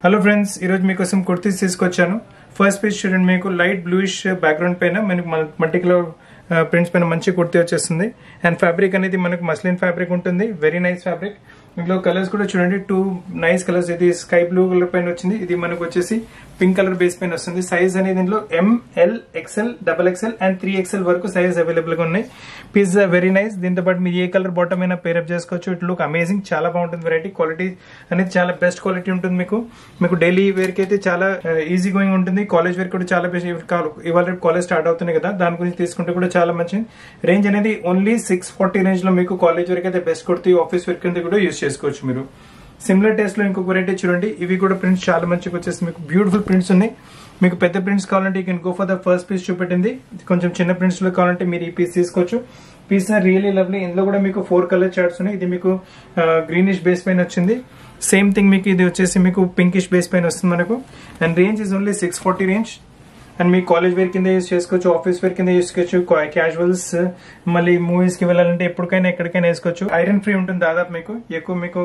hello friends ఈరోజు మీకోసం కుర్తీస్ తీసుకొచ్చాను ఫస్ట్ పీస్ చూడండి మీకు లైట్ బ్లూయిష్ బ్యాక్గ్రౌండ్ పైన మనకి మల్టీ కలర్ ప్రింట్స్ పైన మంచి కుర్తీ వచ్చేస్తుంది అండ్ ఫ్యాబ్రిక్ అనేది మనకు మస్లిన్ ఫ్యాబ్రిక్ ఉంటుంది వెరీ నైస్ ఫ్యాబ్రిక్ ఇందులో కలర్స్ కూడా చూడండి టూ నైస్ కలర్స్ ఇది స్కై బ్లూ కలర్ పైన వచ్చింది ఇది మనకు వచ్చేసి పింక్ కలర్ బేస్ పైన వస్తుంది సైజ్ అనేది దీంట్లో M L XL double XL and three XL వరకు సైజ్ అవైలబుల్ గా ఉన్నాయి పీస్ వెరీ నైస్ దీంతో పాటు మీరు ఏ కలర్ బాటమ్ అయినా పేరప్ చేసుకోవచ్చు ఇట్ లుక్ అమేజింగ్ చాలా బాగుంటుంది వెరైటీ క్వాలిటీ అనేది చాలా బెస్ట్ క్వాలిటీ ఉంటుంది మీకు మీకు డైలీ వేర్ కి అయితే చాలా ఈజీ గోయింగ్ ఉంటుంది కాలేజ్ వేర్ కూడా చాలా బెస్ట్ ఇవాళ రేపు కాలేజ్ స్టార్ట్ అవుతుంది కదా దాని గురించి తీసుకుంటే కూడా చాలా మంచి రేంజ్ అనేది ఓన్లీ సిక్స్ ఫార్టీ రేంజ్ లో మీకు కాలేజ్ వరకు అయితే బెస్ట్ కుర్తి ఆఫీస్ వేర్ కింద కూడా యూస్ చేసుకోవచ్చు మీరు సిమిలర్ టేస్ట్ లో ఇంకొక వెరైటీ చూడండి ఇవి కూడా ప్రింట్స్ చాలా మంచిగా వచ్చేసి మీకు బ్యూటిఫుల్ ప్రింట్స్ ఉన్నాయి మీకు పెద్ద ప్రింట్స్ కావాలంటే you can go for the first piece చూపెట్టింది కొంచెం చిన్న ప్రింట్స్ లో కావాలంటే మీరు ఈ పీస్ తీసుకోవచ్చు పీస్ రియలీ లవ్లీ ఇందులో కూడా మీకు ఫోర్ కలర్ చార్ట్స్ ఉన్నాయి ఇది మీకు గ్రీనిష్ బేస్ పైన వచ్చింది సేమ్ థింగ్ మీకు ఇది వచ్చేసి మీకు పింకిష్ బేస్ పైన వస్తుంది మనకు and range is only six forty range and మీ కాలేజ్ వేర్ కింద యూస్ చేసుకోవచ్చు ఆఫీస్ వేర్ కింద యూస్ చేసుకోవచ్చు క్యాజువల్స్ మళ్ళీ మూవీస్ కి వెళ్ళాలంటే ఎప్పటికైనా ఎక్కడికైనా వేసుకోవచ్చు ఐరన్ ఫ్రీ ఉంటుంది దాదాపు మీకు ఎక్కువ మీకు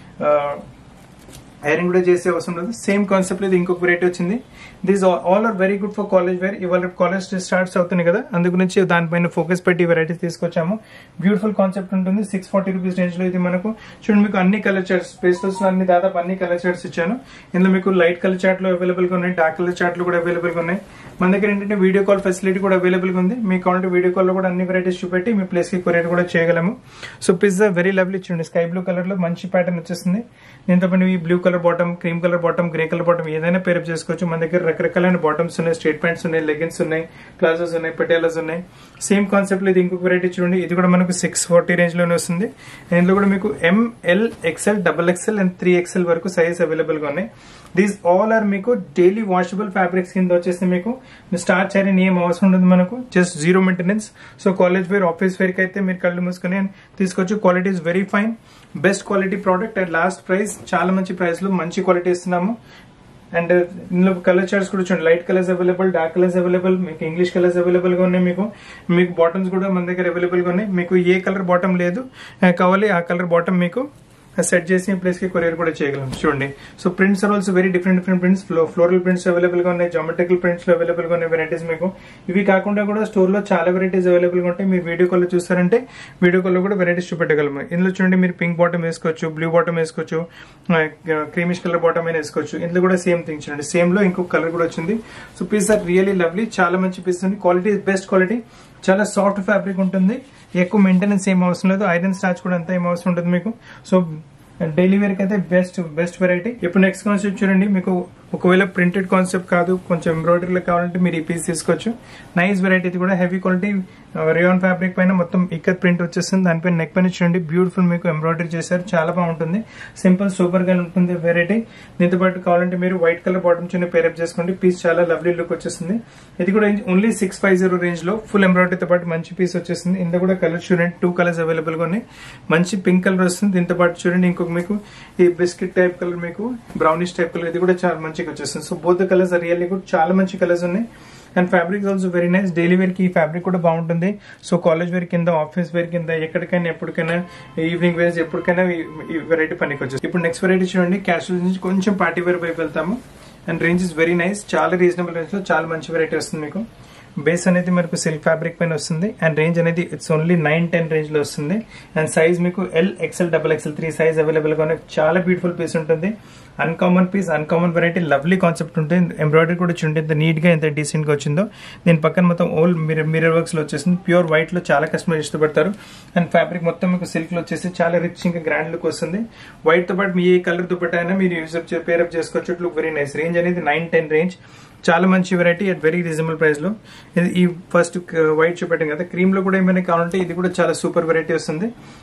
ఐరన్ కూడా చేసే అవసరం లేదు సేమ్ కాన్సెప్ట్ ఇది ఇంకొక వెరైటీ వచ్చింది this all are very good for college wear ఇవాళ కాలేజ్ స్టార్ట్స్ అవుతుంది కదా అందు గురించి దానిపైన ఫోకస్ పెట్టి వెరైటీస్ తీసుకొచ్చాము బ్యూటిఫుల్ కాన్సెప్ట్ ఉంటుంది సిక్స్ ఫార్టీ రూపీస్ రేంజ్ లో ఇది మనకు చూడండి మీకు అన్ని కలర్ చార్ట్స్ పేస్టల్స్ అన్ని దాదాపు అన్ని కలర్ చార్ట్స్ ఇచ్చాను ఇందులో మీకు లైట్ కలర్ చార్ట్ లో అవైలబుల్ గా ఉన్నాయి డార్క్ కలర్ చార్ట్లు కూడా అవైలబుల్ గా ఉన్నాయి మన దగ్గర ఏంటంటే వీడియో కాల్ ఫెసిలిటీ కూడా అవైలబుల్ గా ఉంది మీకు కావాలంటే వీడియో కాల్ లో కూడా అన్ని వెరైటీస్ చూపెట్టి మీ ప్లేస్ కి కొరియర్ కూడా చేయగలము సో పిజ్జా వెరీ లవ్లీ చూడండి స్కై బ్లూ కలర్ లో మంచి ప్యాటర్న్ వచ్చేస్తుంది దీంతో పాటు ఈ blue colour bottom cream colour bottom grey colour bottom ఏదైనా పేరప్ చేసుకోవచ్చు మన దగ్గర రకరకాలైన బాటమ్స్ ఉన్నాయి స్ట్రేట్ ప్యాంట్స్ ఉన్నాయి లెగిన్స్ ఉన్నాయి ప్లాజోస్ ఉన్నాయి పటేలాస్ ఉన్నాయి సేమ్ కాన్సెప్ట్ లో ఇది ఇంకొక వెరైటీ చూడండి ఇది కూడా మనకు సిక్స్ ఫార్టీ రేంజ్ లోనే వస్తుంది ఇందులో కూడా మీకు M L XL double XL and three XL వరకు సైజ్ అవైలబుల్ గా ఉన్నాయి దీస్ ఆల్ ఆర్ మీకు డైలీ వాషబుల్ ఫ్యాబ్రిక్స్ కింద వచ్చేసి మీకు స్టార్చ్ అని ఏం అవసరం ఉండదు మనకు just zero maintenance so college wear office wear కి అయితే మీరు కళ్ళు మూసుకొని తీసుకోవచ్చు quality is very fine best quality product and last price చాలా మంచి ప్రైస్ లో మంచి క్వాలిటీ ఇస్తున్నాము అండ్ ఇందులో కలర్ చార్ట్స్ కూడా చూడండి light colours available dark colours available మీకు ఇంగ్లీష్ కలర్స్ అవైలబుల్ గా ఉన్నాయి మీకు మీకు బాటమ్స్ కూడా మన దగ్గర అవైలబుల్ గా ఉన్నాయి మీకు ఏ కలర్ బాటమ్ లేదు కావాలి ఆ కలర్ బాటమ్ మీకు సెట్ చేసి ప్లేస్ కి కొరియర్ కూడా చేయగలం చూడండి so prints are also very different different prints floral prints available గా ఉన్నాయి జామెట్రికల్ ప్రింట్స్ లో అవైలబుల్ గా ఉన్నాయి వెరైటీస్ మీకు ఇవి కాకుండా కూడా స్టోర్ లో చాలా వెరైటీస్ అవైలబుల్ గా ఉంటాయి మీరు వీడియో కాల్ చూస్తారంటే వీడియో కాల్ లో కూడా వెరైటీస్ చూపెట్టగలము ఇందులో చూడండి మీరు పింక్ బాటమ్ వేసుకోవచ్చు బ్లూ బాటమ్ వేసుకోవచ్చు క్రీమిష్ కలర్ బాటమ్ అయినా వేసుకోవచ్చు ఇందులో కూడా సేమ్ థింగ్ చూడండి సేమ్ లో ఇంకొక కలర్ కూడా వచ్చింది so piece are really lovely చాలా మంచి పీస్ ఉంది క్వాలిటీ బెస్ట్ క్వాలిటీ చాలా సాఫ్ట్ ఫ్యాబ్రిక్ ఉంటుంది ఎక్కువ మెయింటెనెన్స్ ఏం అవసరం లేదు ఐరన్ స్టాచ్ కూడా అంతా ఏం అవసరం ఉంటుంది మీకు సో డైలీ వేర్ కి అయితే బెస్ట్ బెస్ట్ వెరైటీ ఇప్పుడు నెక్స్ట్ కాన్సెప్ట్ చూడండి మీకు ఒకవేళ ప్రింటెడ్ కాన్సెప్ట్ కాదు కొంచెం ఎంబ్రాయిడరీలో కావాలంటే మీరు ఈ పీస్ తీసుకోవచ్చు నైస్ వెరైటీ కూడా హెవీ క్వాలిటీ రియాన్ ఫ్యాబ్రిక్ పైన మొత్తం ఇక్కత్ ప్రింట్ వచ్చేస్తుంది దానిపైన నెక్ పైన చూడండి బ్యూటిఫుల్ మీకు ఎంబ్రాయిడరీ చేశారు చాలా బాగుంటుంది సింపుల్ సూపర్ గా ఉంటుంది వెరైటీ దీంతో పాటు కావాలంటే మీరు వైట్ కలర్ బాటమ్ చిన్న పేరప్ చేసుకోండి పీస్ చాలా లవ్లీ లుక్ వచ్చేస్తుంది ఇది కూడా only six five zero range లో ఫుల్ ఎంబ్రాయిడరీతో పాటు మంచి పీస్ వచ్చేస్తుంది ఇందులో కూడా కలర్ చూడండి టూ కలర్స్ అవైలబుల్ గా ఉన్నాయి మంచి పింక్ కలర్ వస్తుంది దీంతో పాటు చూడండి ఇంకొక మీకు ఈ బిస్కెట్ టైప్ కలర్ మీకు బ్రౌనిష్ టైప్ కలర్ ఇది కూడా చాలా మంచిగా వచ్చేస్తుంది సో బోత్ కలర్స్ రియల్లీ కూడా చాలా మంచి కలర్స్ ఉన్నాయి and fabric also very nice daily wear కి ఈ ఫ్యాబ్రిక్ కూడా బాగుంటుంది సో కాలేజ్ వేర్ కింద ఆఫీస్ వేర్ కింద ఎక్కడికైనా ఎప్పటికైనా ఈవినింగ్ వేర్స్ ఎప్పటికైనా ఈ వెరైటీ పనికి వచ్చేసి ఇప్పుడు నెక్స్ట్ వెరైటీ చూడండి క్యాషువల్ నుంచి కొంచెం పార్టీ వేర్ వైపు వెళ్తాము and range is very nice చాలా రీజనబుల్ రేంజ్ లో చాలా మంచి వెరైటీ వస్తుంది మీకు బేస్ అనేది మనకు సిల్క్ ఫ్యాబ్రిక్ పైన వస్తుంది అండ్ రేంజ్ అనేది it's only nine ten range లో వస్తుంది అండ్ సైజ్ మీకు L XL double XL three size available గా చాలా బ్యూటిఫుల్ పీస్ ఉంటుంది uncommon piece uncommon variety lovely concept ఉంటుంది ఎంబ్రాయిడరీ కూడా చూడండి ఎంత నీట్ గా ఎంత డీసెంట్ గా వచ్చిందో దీని పక్కన మొత్తం ఓల్ మిరర్ మిరర్ వర్క్స్ లో వచ్చేసింది ప్యూర్ వైట్ లో చాలా కస్టమర్ ఇష్టపడతారు అండ్ ఫ్యాబ్రిక్ మొత్తం మీకు సిల్క్ లో వచ్చేసి చాలా రిచ్ ఇంకా గ్రాండ్ లుక్ వస్తుంది వైట్ తో పాటు మీ ఏ కలర్ దుపట్టా అయినా మీరు యూజ్ పేరప్ చేసుకోవచ్చు లుక్ వెరీ నైస్ రేంజ్ అనేది నైన్ టెన్ రేంజ్ చాలా మంచి variety at very reasonable price లో ఈ ఫస్ట్ వైట్ చూపెట్టాం కదా క్రీమ్ లో కూడా ఏమైనా కావాలంటే ఇది కూడా చాలా సూపర్ వెరైటీ వస్తుంది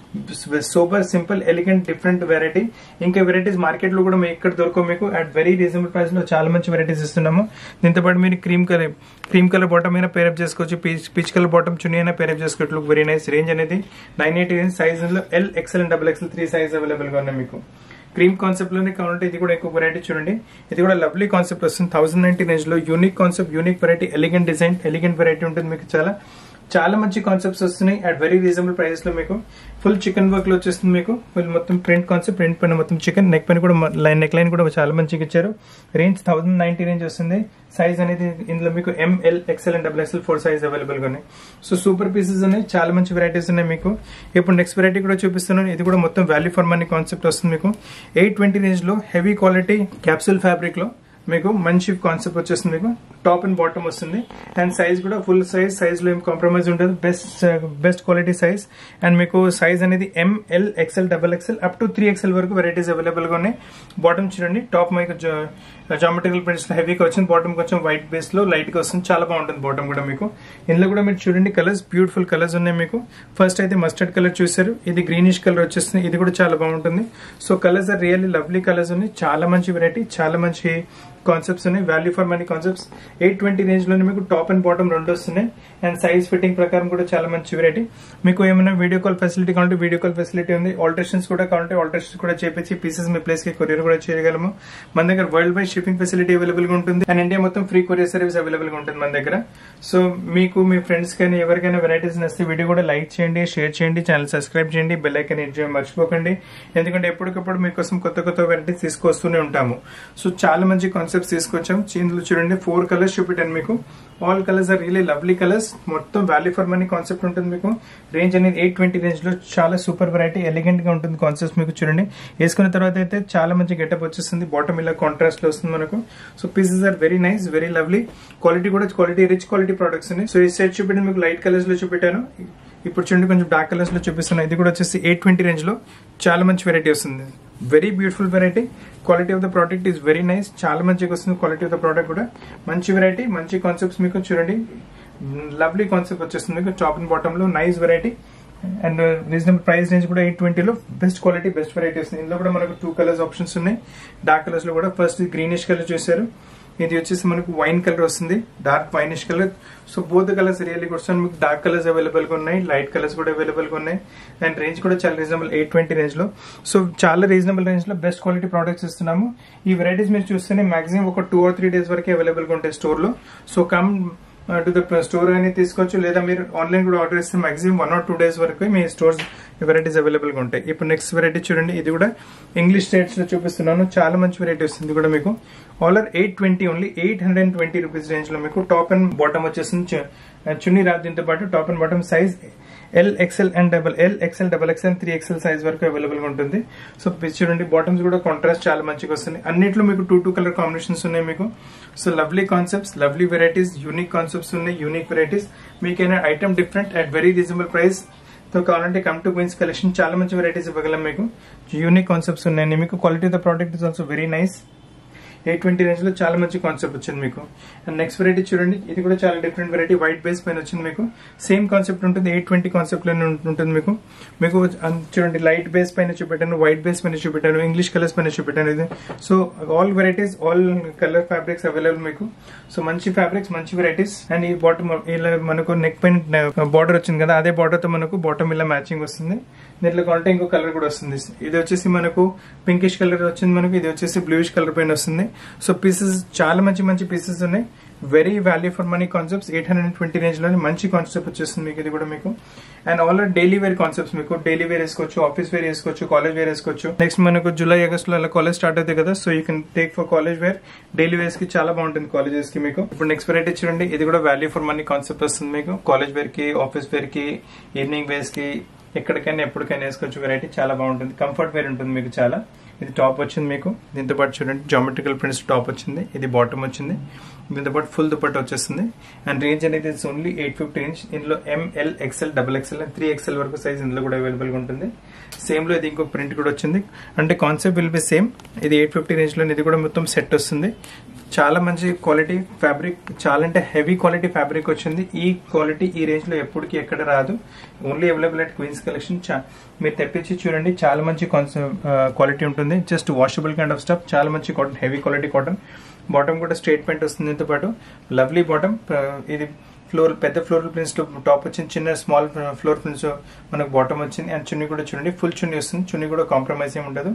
super simple elegant different variety ఇంకా వెరైటీస్ మార్కెట్ లో కూడా ఎక్కడ దొరకవు మీకు అట్ వెరీ రీజనబుల్ ప్రైస్ లో చాలా మంచి వెరైటీస్ ఇస్తున్నాము దీంతో పాటు మీరు cream colour cream colour bottom అయినా పేరప్ చేసుకోవచ్చు peach peach colour bottom chunni అయినా పేరప్ చేసుకోవచ్చు లుక్ వెరీ నైస్ రేంజ్ అనేది నైన్ ఎయిటీ సైజ్ లో L XL and double XL three size available గా ఉన్నాయి మీకు క్రీమ్ కాన్సెప్ట్ లోనే కావాలంటే ఇది కూడా ఎక్కువ వెరైటీ చూడండి ఇది కూడా లవ్లీ కాన్సెప్ట్ వస్తుంది థౌసండ్ నైన్టీ రేంజ్ లో unique concept unique variety elegant design elegant variety ఉంటుంది మీకు చాలా చాలా మంచి కాన్సెప్ట్స్ వస్తున్నాయి అట్ వెరీ రీజనబుల్ ప్రైస్ లో మీకు ఫుల్ చికెన్ వర్క్ లో వచ్చేస్తుంది మీకు ఫుల్ మొత్తం ప్రింట్ కాన్సెప్ట్ ప్రింట్ పైన మొత్తం చికెన్ నెక్ పైన కూడా లైన్ నెక్ లైన్ కూడా చాలా మంచిగా ఇచ్చారు రేంజ్ థౌసండ్ నైన్టీ రేంజ్ వస్తుంది సైజ్ అనేది ఇందులో మీకు M L XL and double XL four size available గా ఉన్నాయి సో సూపర్ పీసెస్ ఉన్నాయి చాలా మంచి వెరైటీస్ ఉన్నాయి మీకు ఇప్పుడు నెక్స్ట్ వెరైటీ కూడా చూపిస్తున్నాను ఇది కూడా మొత్తం వాల్యూ ఫర్ మనీ కాన్సెప్ట్ వస్తుంది మీకు ఎయిట్ ట్వంటీ రేంజ్ లో హెవీ క్వాలిటీ క్యాప్సూల్ ఫ్యాబ్రిక్ లో మీకు మంచి కాన్సెప్ట్ వచ్చేస్తుంది మీకు టాప్ అండ్ బాటమ్ వస్తుంది అండ్ సైజ్ కూడా ఫుల్ సైజ్ సైజ్ లో ఏం కాంప్రమైజ్ ఉండదు best best quality size and మీకు సైజ్ అనేది M L XL double XL up to three XL వరకు వెరైటీస్ అవైలబుల్ గా ఉన్నాయి బాటమ్ చూడండి టాప్ మీకు జామెట్రికల్ ప్రింట్స్ హెవీగా వచ్చింది బాటమ్ కొంచెం వైట్ బేస్ లో లైట్ గా వస్తుంది చాలా బాగుంటుంది బాటమ్ కూడా మీకు ఇందులో కూడా మీరు చూడండి కలర్స్ బ్యూటిఫుల్ కలర్స్ ఉన్నాయి మీకు ఫస్ట్ అయితే మస్టర్డ్ కలర్ చూసారు ఇది గ్రీనిష్ కలర్ వచ్చేస్తుంది ఇది కూడా చాలా బాగుంటుంది so colours are really lovely colours ఉన్నాయి చాలా మంచి వెరైటీ చాలా మంచి కాన్సెప్ట్స్ ఉన్నాయి value for money concepts eight twenty range లోనే మీకు టాప్ అండ్ బాటమ్ రెండు వస్తున్నాయి అండ్ సైజ్ ఫిట్టింగ్ ప్రకారం కూడా చాలా మంచి వెరైటీ మీకు ఏమైనా వీడియో కాల్ ఫెసిలిటీ కావాలంటే వీడియో కాల్ ఫెసిలిటీ ఉంది ఆల్టరేషన్స్ కూడా కావాలంటే ఆల్టరేషన్స్ కూడా చేపించి పీసెస్ మీ ప్లేస్ కి కొరియర్ కూడా చేయగలము మన దగ్గర worldwide shipping facility available గా ఉంటుంది అండ్ ఇండియా మొత్తం ఫ్రీ కొరియర్ సర్వీస్ అవైలబుల్ గా ఉంటుంది మన దగ్గర సో మీకు మీ ఫ్రెండ్స్ కానీ ఎవరికైనా వెరైటీస్ నచ్చితే వీడియో కూడా లైక్ చేయండి షేర్ చేయండి ఛానల్ సబ్స్క్రైబ్ చేయండి బెల్ ఐకన్ హిట్ చేయడం మర్చిపోకండి ఎందుకంటే ఎప్పటికప్పుడు మీకోసం కొత్త కొత్త వెరైటీస్ తీసుకొస్తూనే ఉంటాము సో చాలా మంచి కాన్సెప్ట్స్ తీసుకొచ్చాం ఇందులో చూడండి ఫోర్ కలర్స్ చూపెట్టాను మీకు all colours are really lovely colours మొత్తం వాల్యూ ఫర్ మనీ కాన్సెప్ట్ ఉంటుంది మీకు రేంజ్ అనేది ఎయిట్ ట్వంటీ రేంజ్ లో చాలా సూపర్ వెరైటీ ఎలిగెంట్ గా ఉంటుంది కాన్సెప్ట్ మీకు చూడండి వేసుకున్న తర్వాత అయితే చాలా మంచి గెటప్ వచ్చేస్తుంది బాటమ్ ఇలా కాంట్రాస్ట్ లో వస్తుంది మనకు so pieces are very nice very lovely quality కూడా క్వాలిటీ రిచ్ క్వాలిటీ ప్రొడక్ట్స్ ఉన్నాయి సో ఈ సెట్ చూపెట్టాను మీకు లైట్ కలర్స్ లో చూపెట్టాను ఇప్పుడు చూడండి కొంచెం డార్క్ కలర్స్ లో చూపిస్తున్నాను ఇది కూడా వచ్చేసి ఎయిట్ ట్వంటీ రేంజ్ లో చాలా మంచి వెరైటీ వస్తుంది very beautiful variety quality of the product is very nice చాలా మంచిగా వస్తుంది క్వాలిటీ ఆఫ్ ద ప్రోడక్ట్ కూడా మంచి వెరైటీ మంచి కాన్సెప్ట్స్ మీకు చూడండి లవ్లీ కాన్సెప్ట్ వచ్చేస్తుంది మీకు టాప్ అండ్ బాటమ్ లో nice variety and reasonable price range కూడా ఎయిట్ ట్వంటీలో బెస్ట్ క్వాలిటీ బెస్ట్ వెరైటీ వస్తుంది ఇందులో కూడా మనకు టూ కలర్స్ ఆప్షన్స్ ఉన్నాయి డార్క్ కలర్స్ లో కూడా ఫస్ట్ గ్రీనిష్ కలర్ చూసారు ఇది వచ్చేసి మనకు వైన్ కలర్ వస్తుంది dark winish colour so both colours really goods మీకు డార్క్ కలర్స్ అవైలబుల్ గా ఉన్నాయి లైట్ కలర్స్ కూడా అవైలబుల్ గా ఉన్నాయి అండ్ రేంజ్ కూడా చాలా రీజనబుల్ ఎయిట్ ట్వంటీ రేంజ్ లో సో చాలా రీజనబుల్ రేంజ్ లో బెస్ట్ క్వాలిటీ ప్రొడక్ట్స్ ఇస్తున్నాము ఈ వెరైటీస్ మీరు చూస్తేనే మాక్సిమం ఒక టూ ఆర్ త్రీ డేస్ వరకు అవైలబుల్ గా ఉంటాయి స్టోర్ లో so come to the store అని తీసుకోవచ్చు లేదా మీరు ఆన్లైన్ కూడా ఆర్డర్ చేస్తే maximum one or two days వరకు మీ స్టోర్స్ వెరైటీస్ అవైలబుల్ గా ఉంటాయి ఇప్పుడు నెక్స్ట్ వెరైటీ చూడండి ఇది కూడా ఇంగ్లీష్ స్టేట్స్ లో చూపిస్తున్నాను చాలా మంచి వెరైటీ వస్తుంది కూడా మీకు ఆలర్ eight twenty only eight hundred and twenty rupees range లో మీకు టాప్ అండ్ బాటమ్ వచ్చేసింది చున్నీ రాదు దీంతో పాటు top and bottom size L XL and double L XL double XL three XL size వరకు అవైలబుల్ గా ఉంటుంది సో చూడండి బాటమ్స్ కూడా కాంట్రాస్ట్ చాలా మంచిగా వస్తుంది అన్నిట్లో మీకు టూ టూ కలర్ కాంబినేషన్స్ ఉన్నాయి మీకు so lovely concepts lovely varieties unique concepts ఉన్నాయి యూనిక్ వెరైటీస్ మీకైనా item different at very reasonable price తో కావాలంటే కమ్ టు క్వీన్స్ కలెక్షన్ చాలా మంచి వెరైటీస్ ఇవ్వగలం మీకు యూనిక్ కాన్సెప్ట్స్ ఉన్నాయి మీకు quality of the product is also very nice eight twenty range లో చాలా మంచి కాన్సెప్ట్ వచ్చింది మీకు అండ్ నెక్స్ట్ వెరైటీ చూడండి ఇది కూడా చాలా డిఫరెంట్ వెరైటీ వైట్ బేస్ పైన వచ్చింది మీకు సేమ్ కాన్సెప్ట్ ఉంటుంది ఎయిట్ ట్వంటీ కాన్సెప్ట్ లోనే ఉంటుంది మీకు మీకు చూడండి లైట్ బేస్ పైన చూపెట్టాను వైట్ బేస్ పైన చూపెట్టాను ఇంగ్లీష్ కలర్స్ పైన చూపెట్టాను ఇది so all varieties all colour fabrics available మీకు సో మంచి ఫ్యాబ్రిక్స్ మంచి వెరైటీస్ అండ్ ఈ బాటమ్ ఇలా మనకు నెక్ పైన బార్డర్ వచ్చింది కదా అదే బార్డర్ తో మనకు బాటమ్ ఇలా మ్యాచింగ్ వస్తుంది దీంట్లో కావాలంటే ఇంకో కలర్ కూడా వస్తుంది ఇది వచ్చేసి మనకు పింకిష్ కలర్ వచ్చింది మనకు ఇది వచ్చేసి బ్లూయిష్ కలర్ పైన వస్తుంది సో పీసెస్ చాలా మంచి మంచి పీసెస్ ఉన్నాయి very value for money concepts eight hundred twenty range లో మంచి కాన్సెప్ట్ వచ్చేస్తుంది మీకు ఇది కూడా మీకు and all daily wear concepts మీకు డైలీ వేర్ వేసుకోవచ్చు ఆఫీస్ వేర్ వేసుకోవచ్చు కాలేజ్ వేర్ వేసుకోవచ్చు నెక్స్ట్ మనకు జూలై ఆగస్ట్ లో అలా కాలేజ్ స్టార్ట్ అవుతాయి కదా so you can take for college wear daily wears కి చాలా బాగుంటుంది కాలేజెస్ కి మీకు ఇప్పుడు నెక్స్ట్ వెరైటీ చూడండి ఇది కూడా వాల్యూ ఫర్ మనీ కాన్సెప్ట్ వస్తుంది మీకు కాలేజ్ వేర్ కి ఆఫీస్ వేర్ కి ఈవినింగ్ వేర్స్ కి ఎక్కడికైనా ఎప్పటికైనా వేసుకోవచ్చు వెరైటీ చాలా బాగుంటుంది కంఫర్ట్ వేర్ ఉంటుంది మీకు చాలా ఇది టాప్ వచ్చింది మీకు దీంతో పాటు చూడండి జామెట్రికల్ ప్రింట్స్ టాప్ వచ్చింది ఇది బాటమ్ వచ్చింది దీంతో పాటు ఫుల్ దుపట్ట వచ్చేస్తుంది అండ్ రేంజ్ అనేది it's only eight fifty inch ఇందులో M L XL double XL three XL వరకు సైజ్ ఇందులో కూడా అవైలబుల్ గా ఉంటుంది సేమ్ లో ఇది ఇంకో ప్రింట్ కూడా వచ్చింది అంటే కాన్సెప్ట్ విల్ బి సేమ్ ఇది ఎయిట్ ఫిఫ్టీ రేంజ్ లో ఇది కూడా మొత్తం సెట్ వస్తుంది చాలా మంచి క్వాలిటీ ఫ్యాబ్రిక్ చాలా అంటే హెవీ క్వాలిటీ ఫ్యాబ్రిక్ వచ్చింది ఈ క్వాలిటీ ఈ రేంజ్ లో ఎప్పటికీ ఎక్కడ రాదు only available at Queens Collection మీరు తెప్పించి చూడండి చాలా మంచి క్వాలిటీ ఉంటుంది just washable kind of stuff చాలా మంచి cotton heavy quality cotton bottom కూడా స్ట్రేట్ పెయింట్ వస్తుంది దీంతో పాటు లవ్లీ బాటమ్ ఇది ఫ్లోర్ పెద్ద ఫ్లోర్ ప్రింట్స్ టాప్ వచ్చింది చిన్న స్మాల్ ఫ్లోర్ ప్రింట్స్ మనకు బాటమ్ వచ్చింది అండ్ చున్నీ కూడా చూడండి ఫుల్ చున్నీ వస్తుంది చున్నీ కూడా కాంప్రమైజ్ ఏమి ఉండదు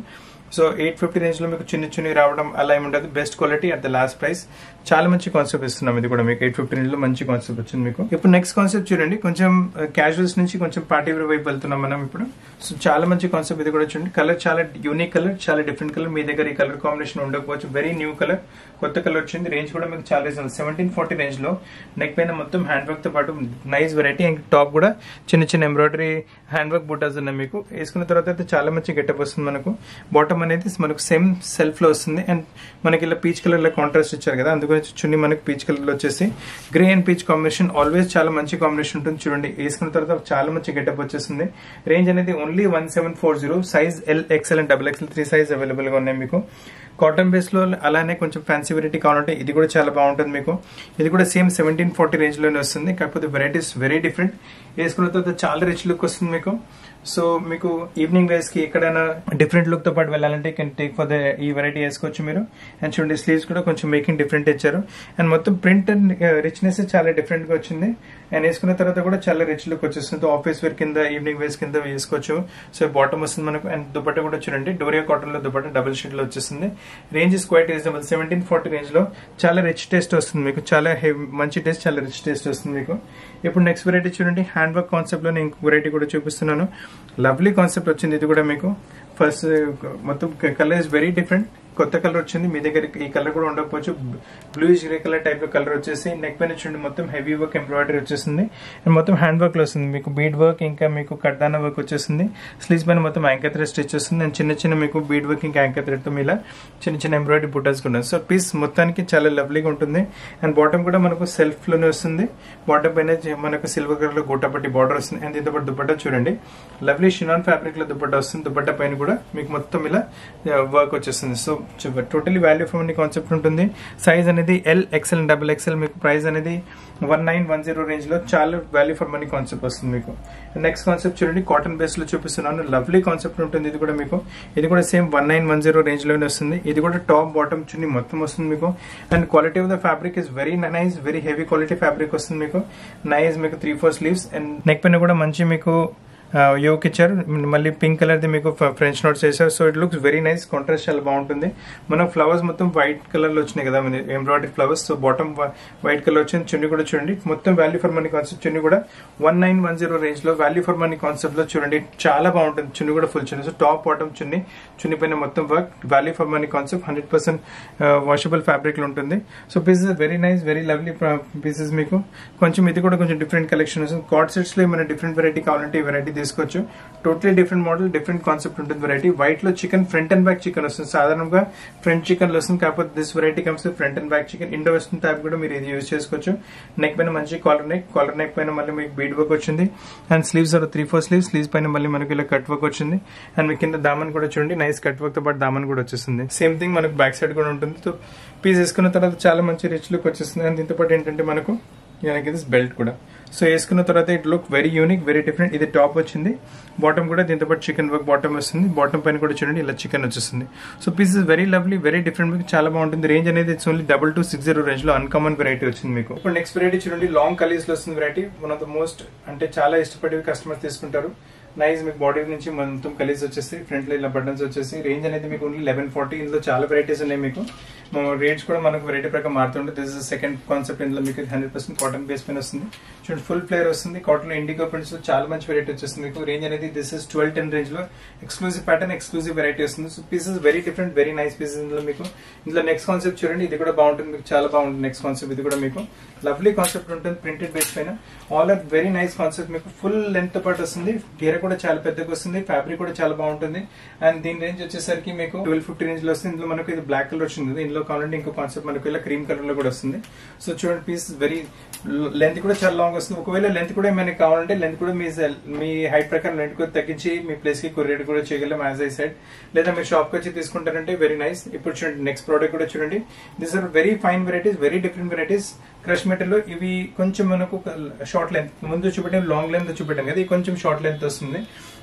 సో ఎయిట్ ఫిఫ్టీ రేంజ్ లో మీకు చిన్న చిన్న రావడం అలా ఏమి ఉండదు best quality at the last price చాలా మంచి కాన్సెప్ట్ ఇస్తున్నాం ఇది కూడా మీకు ఎయిట్ ఫిఫ్టీ రేంజ్ లో మంచి కాన్సెప్ట్ వచ్చింది మీకు ఇప్పుడు నెక్స్ట్ కాన్సెప్ట్ చూడండి కొంచెం క్యాజువల్స్ నుంచి కొంచెం పార్టీ వేర్ వైపు వెళ్తున్నాం మనం ఇప్పుడు సో చాలా మంచి కాన్సెప్ట్ ఇది కూడా చూడండి కలర్ చాలా యూనిక్ కలర్ చాలా డిఫరెంట్ కలర్ మీ దగ్గర ఈ కలర్ కాంబినేషన్ ఉండకపోవచ్చు వెరీ న్యూ కలర్ కొత్త కలర్ వచ్చింది రేంజ్ కూడా మీకు చాలా రీజనబుల్ సెవెంటీన్ ఫార్టీ రేంజ్ లో నెక్ పైన మొత్తం హ్యాండ్ వర్క్ తో పాటు నైస్ వెరైటీ అండ్ టాప్ కూడా చిన్న చిన్న ఎంబ్రాయిడరీ హ్యాండ్ వర్క్ బుటాస్ ఉన్నాయి మీకు వేసుకున్న తర్వాత అయితే చాలా మంచి గెటప్ వస్తుంది మనకు బాటమ్ అనేది మనకు సేమ్ సెల్ఫ్ లో వస్తుంది అండ్ మనకి ఇలా పీచ్ కలర్ లో కాంట్రాస్ట్ ఇచ్చారు కదా అందుకని చున్నీ మనకి పీచ్ కలర్ లో వచ్చేసి grey and peach combination always చాలా మంచి కాంబినేషన్ ఉంటుంది చూడండి వేసుకున్న తర్వాత చాలా మంచి గెటప్ వచ్చేస్తుంది రేంజ్ అనేది only one seven four zero size L XL and double XL three size available గా ఉన్నాయి మీకు కాటన్ బేస్ లో అలానే కొంచెం ఫ్యాన్సీ వెరైటీ కావాలంటే ఇది కూడా చాలా బాగుంటుంది మీకు ఇది కూడా సేమ్ సెవెంటీన్ ఫార్టీ రేంజ్ లోనే వస్తుంది కాకపోతే వెరైటీస్ వెరీ డిఫరెంట్ వేసుకున్న తర్వాత చాలా రిచ్ లుక్ వస్తుంది మీకు సో మీకు ఈవినింగ్ వేస్ కి ఎక్కడైనా డిఫరెంట్ లుక్ తో పాటు వెళ్ళాలంటే కెన్ టేక్ ఫర్ ద ఈ వెరైటీ వేసుకోవచ్చు మీరు అండ్ చూడండి స్లీవ్స్ కూడా కొంచెం మేకింగ్ డిఫరెంట్ ఇచ్చారు అండ్ మొత్తం ప్రింట్ అండ్ రిచ్నెస్ చాలా డిఫరెంట్ గా వచ్చింది అండ్ వేసుకున్న తర్వాత కూడా చాలా రిచ్ లుక్ వచ్చేస్తుంది ఆఫీస్ వేర్ కింద ఈవినింగ్ వేస్ కింద వేసుకోవచ్చు సో బాటమ్ వస్తుంది మనకు అండ్ దుపట్ట కూడా చూడండి డోరియా కాటన్ లో దుపట్ట డబుల్ షీట్ లో వచ్చేస్తుంది range is quite reasonable seventeen forty range లో చాలా రిచ్ టేస్ట్ వస్తుంది మీకు చాలా హెవీ మంచి టేస్ట్ చాలా రిచ్ టేస్ట్ వస్తుంది మీకు ఇప్పుడు నెక్స్ట్ వెరైటీ చూడండి హ్యాండ్ వర్క్ కాన్సెప్ట్ లో ఇంకో వెరైటీ కూడా చూపిస్తున్నాను లవ్లీ కాన్సెప్ట్ వచ్చింది ఇది కూడా మీకు ఫస్ట్ మొత్తం కలర్ ఇస్ వెరీ డిఫరెంట్ కొత్త కలర్ వచ్చింది మీ దగ్గర ఈ కలర్ కూడా ఉండకపోవచ్చు bluish grey colour type colour వచ్చేసి నెక్ పైన చూడండి మొత్తం హెవీ వర్క్ ఎంబ్రాయిడరీ వచ్చేసింది అండ్ మొత్తం హ్యాండ్ వర్క్ లో వస్తుంది మీకు బీడ్ వర్క్ ఇంకా మీకు కడ్దాన వర్క్ వచ్చేసింది స్లీవ్స్ పైన మొత్తం యాంకర్ థ్రెడ్ స్టిచ్ వస్తుంది అండ్ చిన్న చిన్న మీకు బీడ్ వర్క్ ఇంకా యాంకర్ థ్రెడ్ తో ఇలా చిన్న చిన్న ఎంబ్రాయిడరీ బుటాస్ కూడా సో పీస్ మొత్తానికి చాలా లవ్లీగా ఉంటుంది అండ్ బాటమ్ కూడా మనకు సెల్ఫ్ లోనే వస్తుంది బాటమ్ పైన మనకు సిల్వర్ కలర్ లో గోటాపట్టి బార్డర్ వస్తుంది అండ్ దీంతో పాటు దుపట్టా చూడండి లవ్లీ షినాన్ ఫ్యాబ్రిక్ లో దుపట్టా వస్తుంది దుపట్టా పైన కూడా మీకు మొత్తం ఇలా వర్క్ వచ్చేస్తుంది so totally value for money concept ఉంటుంది సైజ్ అనేది ఎల్ ఎక్స్ఎల్ డబుల్ ఎక్స్ఎల్ మీకు ప్రైస్ అనేది one nine one zero range లో చాలా వాల్యూ ఫర్ మనీ కాన్సెప్ట్ వస్తుంది మీకు నెక్స్ట్ కాన్సెప్ట్ చూడండి కాటన్ బేస్ లో చూపిస్తున్నాను లవ్లీ కాన్సెప్ట్ ఉంటుంది ఇది కూడా మీకు ఇది కూడా same one nine one zero range లోనే వస్తుంది ఇది కూడా టాప్ బాటమ్ చున్ని మొత్తం వస్తుంది మీకు and quality of the fabric is very nice very heavy quality fabric వస్తుంది మీకు నైస్ మీకు three four sleeves and neck పైన కూడా మంచి మీకు యోక్ ఇచ్చారు మళ్ళీ పింక్ కలర్ ది మీకు ఫ్రెంచ్ నోట్స్ చేశారు so it looks very nice contrast చాలా బాగుంటుంది మన ఫ్లవర్స్ మొత్తం వైట్ కలర్ లో వచ్చినాయి కదా embroidery flowers so bottom white colour వచ్చింది చున్ని కూడా చూడండి మొత్తం value for money concept chunni కూడా one nine one zero range లో వాల్యూ ఫర్ మనీ కాన్సెప్ట్ లో చూడండి చాలా బాగుంటుంది చున్ని కూడా full chunni so top bottom chunni chunni పైన మొత్తం work value for money concept hundred percent washable fabric లో ఉంటుంది so pieces very nice very lovely pieces మీకు కొంచెం ఇది కూడా కొంచెం డిఫరెంట్ కలెక్షన్ వస్తుంది కార్డ్ సెట్స్ లో ఏమైనా డిఫరెంట్ వెరైటీ కావాలంటే ఈ వెరైటీ తీసుకోవచ్చు totally different model different concept ఉంటుంది వెరైటీ వైట్ లో chikan front and back chikan వస్తుంది సాధారణంగా ఫ్రంట్ చికెన్ వస్తుంది కాకపోతే this variety comes front and back chikan Indo western type కూడా మీరు ఇది యూజ్ చేసుకోవచ్చు నెక్ పైన మంచి కాలర్ నెక్ కాలర్ నెక్ పైన మళ్ళీ మీకు బీడ్ వర్క్ వచ్చింది and sleeves are three four sleeves sleeves పైన మళ్ళీ మనకి ఇలా కట్ వర్క్ వచ్చింది అండ్ మీ కింద దామన్ కూడా చూడండి నైస్ కట్ వర్క్ తో పాటు దామన్ కూడా వచ్చేస్తుంది సేమ్ థింగ్ మనకు బ్యాక్ సైడ్ కూడా ఉంటుంది సో పీస్ వేసుకున్న తర్వాత చాలా మంచి రిచ్ లుక్ వచ్చేస్తుంది అండ్ దీంతో పాటు ఏంటంటే మనకు ఇది బెల్ట్ కూడా సో వేసుకున్న తర్వాత it look very unique very different ఇది టాప్ వచ్చింది బాటమ్ కూడా దీంతో పాటు చికెన్ వర్క్ బాటమ్ వస్తుంది బాటమ్ పైన కూడా చూడండి ఇలా చికెన్ వచ్చేస్తుంది so piece is very lovely very different మీకు చాలా బాగుంటుంది రేంజ్ అనేది it's only double two six zero range లో అన్కామన్ వెరైటీ వచ్చింది మీకు ఇప్పుడు నెక్స్ట్ వెరైటీ చూడండి లాంగ్ కలీస్ లో వస్తుంది variety one of the most అంటే చాలా ఇష్టపడి కస్టమర్స్ తీసుకుంటారు నైస్ మీకు బాడీ నుంచి మొత్తం కలీస్ వచ్చేసి ఫ్రంట్ లో ఇలా బటన్స్ వచ్చేసి రేంజ్ అనేది మీకు ఓన్లీ లెవెన్ ఫార్టీ ఇందులో చాలా వెరైటీస్ ఉన్నాయి మీకు రేట్స్ కూడా మనకు వెరైటీ ప్రకారం మారుతుంటే దిస్ ఇస్ సెకండ్ కాన్సెప్ట్ ఇందులో మీకు హండ్రెడ్ పర్సెంట్ కాటన్ బేస్ పైన వస్తుంది చూడండి ఫుల్ ప్లేయర్ వస్తుంది కాటన్ ఇండిగో ప్రింట్స్ లో చాలా మంచి వెరైటీ వచ్చేస్తుంది మీకు రేంజ్ అనేది this is twelve ten range లో ఎక్స్క్లూజివ్ ప్యాటర్న్ ఎక్స్క్లూజివ్ వెరైటీ వస్తుంది so pieces very different very nice pieces ఇందులో మీకు ఇందులో నెక్స్ట్ కాన్సెప్ట్ చూడండి ఇది కూడా బాగుంటుంది మీకు చాలా బాగుంటుంది నెక్స్ట్ కాన్సెప్ట్ ఇది కూడా మీకు లవ్లీ కాన్సెప్ట్ ఉంటుంది ప్రింటెడ్ బేస్ పైన all are very nice concept మీకు ఫుల్ లెంత్ తో పాటు వస్తుంది గీర కూడా చాలా పెద్దగా వస్తుంది ఫ్యాబ్రిక్ కూడా చాలా బాగుంటుంది అండ్ దీని రేంజ్ వచ్చేసరికి మీకు ట్వెల్వ్ ఫిఫ్టీ రేంజ్ లో వస్తుంది ఇందులో మనకు ఇది బ్లాక్ కలర్ వచ్చింది ఇందులో కావాలంటే ఇంకో కాన్సెప్ట్ మనకు ఇలా క్రీమ్ కలర్ లో కూడా వస్తుంది సో చూడండి పీస్ వెరీ లెంత్ కూడా చాలా లాంగ్ వస్తుంది ఒకవేళ లెంత్ కూడా ఏమైనా కావాలంటే లెంత్ కూడా మీ మీ హైట్ ప్రకారం లెంత్ కూడా తగ్గించి మీ ప్లేస్ కి కొరియర్ కూడా చేయగలం యాజ్ ఐ సైడ్ లేదా మీరు షాప్ కి వచ్చి తీసుకుంటారంటే వెరీ నైస్ ఇప్పుడు చూడండి నెక్స్ట్ ప్రోడక్ట్ కూడా చూడండి this are very fine varieties very different varieties crush material ఇవి కొంచెం మనకు షార్ట్ లెంత్ ముందు చూపెట్టాం లాంగ్ లెంత్ చూపెట్టాం కదా ఇది కొంచెం షార్ట్ లెంత్ వస్తుంది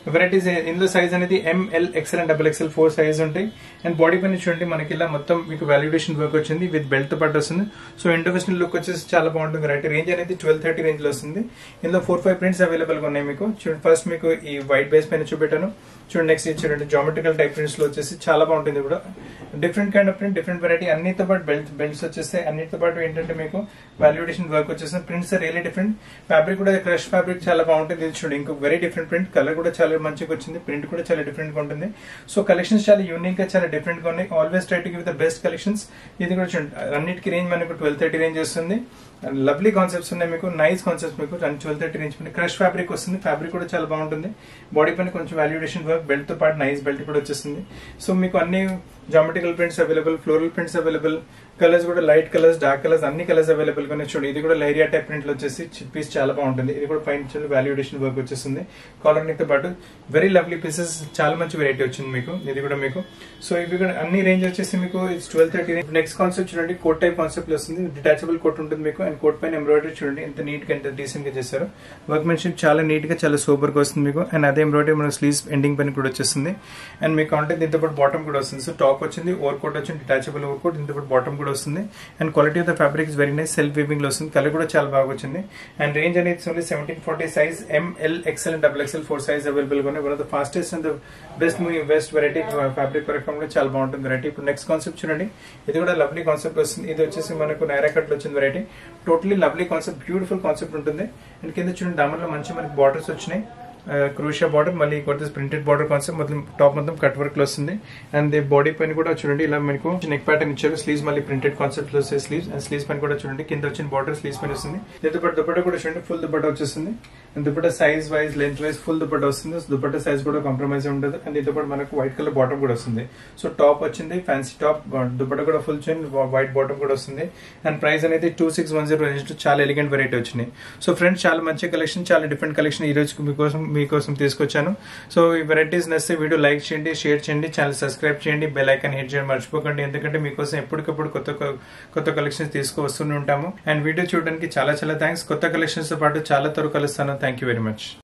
వెరైటీస్ ఇందులో సైజ్ అనేది M L XL and double XL four size ఉంటాయి అండ్ బాడీ పైన చూడండి మనకి ఇలా మొత్తం మీకు వాల్యుడేషన్ వర్క్ వచ్చింది విత్ బెల్ట్ తో పాటు వస్తుంది సో ఇంటర్నేషనల్ లుక్ వచ్చేసి చాలా బాగుంటుంది వెరైటీ రేంజ్ అనేది ట్వెల్వ్ థర్టీ రేంజ్ లో వస్తుంది ఇందులో ఫోర్ ఫైవ్ ప్రింట్స్ అవైలబుల్ గా ఉన్నాయి మీకు చూడండి ఫస్ట్ మీకు ఈ వైట్ బేస్ పైన చూపెట్టాను చూడండి నెక్స్ట్ ఇది చూడండి జామెట్రికల్ టైప్ ప్రింట్స్ లో వచ్చేసి చాలా బాగుంటుంది కూడా different kind of print different variety అన్నిటితో పాటు బెల్ట్ బెల్ట్స్ వచ్చేస్తాయి అన్నిటితో పాటు ఏంటంటే మీకు వాల్యుడేషన్ వర్క్ వచ్చేసి ప్రింట్స్ రియలీ డిఫరెంట్ ఫ్యాబ్రిక్ కూడా క్రష్ ఫ్యాబ్రిక్ చాలా బాగుంటుంది ఇది చూడండి ఇంకో వెరీ డిఫరెంట్ ప్రింట్ కలర్ కూడా చాలా మంచిగా వచ్చింది ప్రింట్ కూడా చాలా డిఫరెంట్ గా ఉంటుంది సో కలెక్షన్స్ చాలా యూనిక్ గా చాలా డిఫరెంట్ గా ఉన్నాయి always try to give the best collections ఇది కూడా చూడండి అన్నిటికీ రేంజ్ మనకు ట్వెల్వ్ థర్టీ రేంజ్ వస్తుంది లవ్లీ కాన్సెప్ట్స్ ఉన్నాయి మీకు నైస్ కాన్సెప్ట్స్ మీకు twelve thirty range crush fabric వస్తుంది ఫ్యాబ్రిక్ కూడా చాలా బాగుంటుంది బాడీ పైన కొంచెం వాల్యుడేషన్ వర్క్ బెల్ట్ తో పాటు నైస్ బెల్ట్ కూడా వచ్చేస్తుంది సో మీకు అన్ని geometrical prints available floral prints available colours కూడా లైట్ కలర్స్ డార్క్ కలర్స్ అన్ని కలర్స్ అవైలబుల్ గా చూడండి ఇది కూడా లైరియా టైప్ ప్రింట్ లో వచ్చేసి పీస్ చాలా బాగుంటుంది ఇది కూడా పైన వాల్యుడేషన్ వర్క్ వచ్చేస్తుంది కాలర్ నెక్ తో పాటు వెరీ లవ్లీ పీసెస్ చాలా మంచి వెరైటీ వచ్చింది మీకు ఇది కూడా మీకు సో ఇవి కూడా అన్ని రేంజ్ వచ్చేసి మీకు ట్వెల్వ్ థర్టీ నెక్స్ట్ కాన్సెప్ట్ చూడండి కోట్ టైప్ కాన్సెప్ట్ వస్తుంది డిటాచబుల్ కోట్ ఉంటుంది మీకు అండ్ కోట్ పైన ఎంబ్రాయిడరీ చూడండి ఎంత నీట్ గా ఎంత డీసెంట్ గా చేశారు వర్క్ మెన్షిప్ చాలా నీట్ గా చాలా సూపర్ గా వస్తుంది మీకు అండ్ అదే ఎంబ్రాయిడరీ మన స్లీవ్స్ ఎండింగ్ పైన కూడా వచ్చేస్తుంది అండ్ మీకు అంటే దీంతో పాటు బాటమ్ కూడా వస్తుంది సో టాప్ వచ్చింది ఓవర్ కోట్ వచ్చింది డిటాచబుల్ ఓవర్ కోట్ దీంతో పాటు బాటమ్ కూడా వస్తుంది and quality of the fabric is very nice self weaving లో వస్తుంది కలర్ కూడా చాలా బాగా వచ్చింది అండ్ రేంజ్ అనేది only seventeen forty size M L XL and double XL four size available గా ఉన్నాయి one of the fastest and the best movie best variety fabric వరకు కూడా చాలా బాగుంటుంది వెరైటీ ఇప్పుడు నెక్స్ట్ కాన్సెప్ట్ చూడండి ఇది కూడా లవ్లీ కాన్సెప్ట్ వస్తుంది ఇది వచ్చేసి మనకు నైరా కట్ వచ్చింది variety totally lovely concept beautiful concept ఉంటుంది అండ్ కింద చూడండి దామర్లో మంచి మనకి బార్డర్స్ వచ్చినాయి క్రూషియా బార్డర్ మళ్ళీ ఇంకోటి ప్రింటెడ్ బార్డర్ కాన్సెప్ట్ మొత్తం టాప్ మొత్తం కట్ వర్క్ లో వస్తుంది అండ్ బాడీ పైన కూడా చూడండి ఇలా మనకు నెక్ ప్యాటర్న్ ఇచ్చారు స్లీవ్స్ మళ్ళీ ప్రింటెడ్ కాన్సెప్ట్ లో వస్తాయి స్లీవ్స్ అండ్ స్లీవ్స్ పైన కూడా చూడండి కింద వచ్చిన బార్డర్ స్లీవ్స్ పైన వస్తుంది దీంతో పాటు దుపట్టా కూడా చూడండి ఫుల్ దుపట్టా వచ్చేస్తుంది and dupatta size wise length wise full dupatta వస్తుంది దుపట్టా సైజ్ కూడా కాంప్రమైజ్ ఉండదు అండ్ దీంతో పాటు మనకు వైట్ కలర్ బాటమ్ కూడా వస్తుంది సో టాప్ వచ్చింది ఫ్యాన్సీ టాప్ దుపట్టా కూడా ఫుల్ చైన్ వైట్ బాటమ్ కూడా వస్తుంది అండ్ ప్రైస్ అనేది two six one zero range చాలా ఎలిగెంట్ వెరైటీ వచ్చినాయి సో ఫ్రెండ్స్ చాలా మంచి కలెక్షన్ చాలా డిఫరెంట్ కలెక్షన్ ఈ రోజు మీకోసం మీకోసం తీసుకొచ్చాను సో ఈ వెరైటీస్ నచ్చితే వీడియో లైక్ చేయండి షేర్ చేయండి ఛానల్ సబ్స్క్రైబ్ చేయండి బెల్ ఐకాన్ హిట్ చేయండి మర్చిపోకండి ఎందుకంటే మీకోసం ఎప్పటికప్పుడు కొత్త కొత్త కలెక్షన్స్ తీసుకువస్తూనే ఉంటాము అండ్ వీడియో చూడడానికి చాలా చాలా థ్యాంక్స్ కొత్త కలెక్షన్స్ తో పాటు చాలా త్వరగా కలుస్తాను థ్యాంక్ యూ వెరీ మచ్